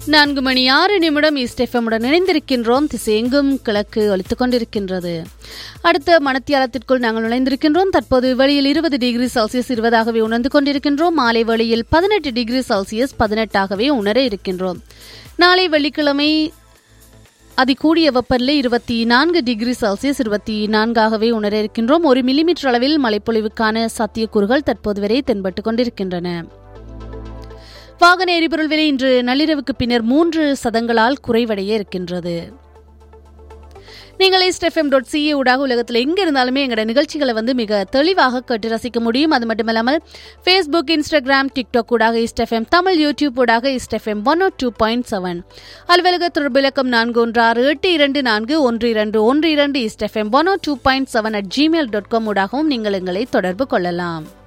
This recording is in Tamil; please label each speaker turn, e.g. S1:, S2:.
S1: நான்கு மணி ஆறு நிமிடம் ஈஸ்டெஃபமுடன் இணைந்திருக்கின்றோம் திசையெங்கும் கிழக்கு ஒலித்துக் கொண்டிருக்கின்றது அடுத்த மணத்தியாலத்திற்குள் நாங்கள் நுழைந்திருக்கின்றோம் தற்போது வெளியில் இருபது டிகிரி செல்சியஸ் இருபதாகவே உணர்ந்து கொண்டிருக்கின்றோம் மாலை வேளையில் பதினெட்டு டிகிரி செல்சியஸ் பதினெட்டாகவே உணர இருக்கின்றோம் நாளை வெள்ளிக்கிழமை அதிகூடிய வெப்பநிலை இருபத்தி நான்கு டிகிரி செல்சியஸ் இருபத்தி நான்காகவே உணர இருக்கின்றோம் ஒரு மில்லிமீட்டர் அளவில் மழைப்பொழிவுக்கான சாத்தியக்கூறுகள் தற்போது வரை தென்பட்டுக் கொண்டிருக்கின்றன வாகன எரிபொருள் விலை இன்று நள்ளிரவுக்கு பின்னர் மூன்று சதங்களால் குறைவடைய இருக்கின்றது நீங்கள் எஃப்எம் டாட் சிஏ ஊடாக உலகத்தில் எங்கே இருந்தாலுமே எங்களோட நிகழ்ச்சிகளை வந்து மிக தெளிவாக கேட்டு ரசிக்க முடியும் அது மட்டும் இல்லாமல் ஃபேஸ்புக் இன்ஸ்டாகிராம் டிக்டாக் ஊடாக எஃப்எம் தமிழ் யூடியூப் ஊடாக FM one O two point seven அலுவலக தொடர்பு இலக்கம் நான்கு ஒன்று ஆறு எட்டு இரண்டு நான்கு ஒன்று இரண்டு ஒன்று இரண்டு FM one O two point seven at Gmail dot com ஊடாகவும் நீங்கள் எங்களை தொடர்பு கொள்ளலாம்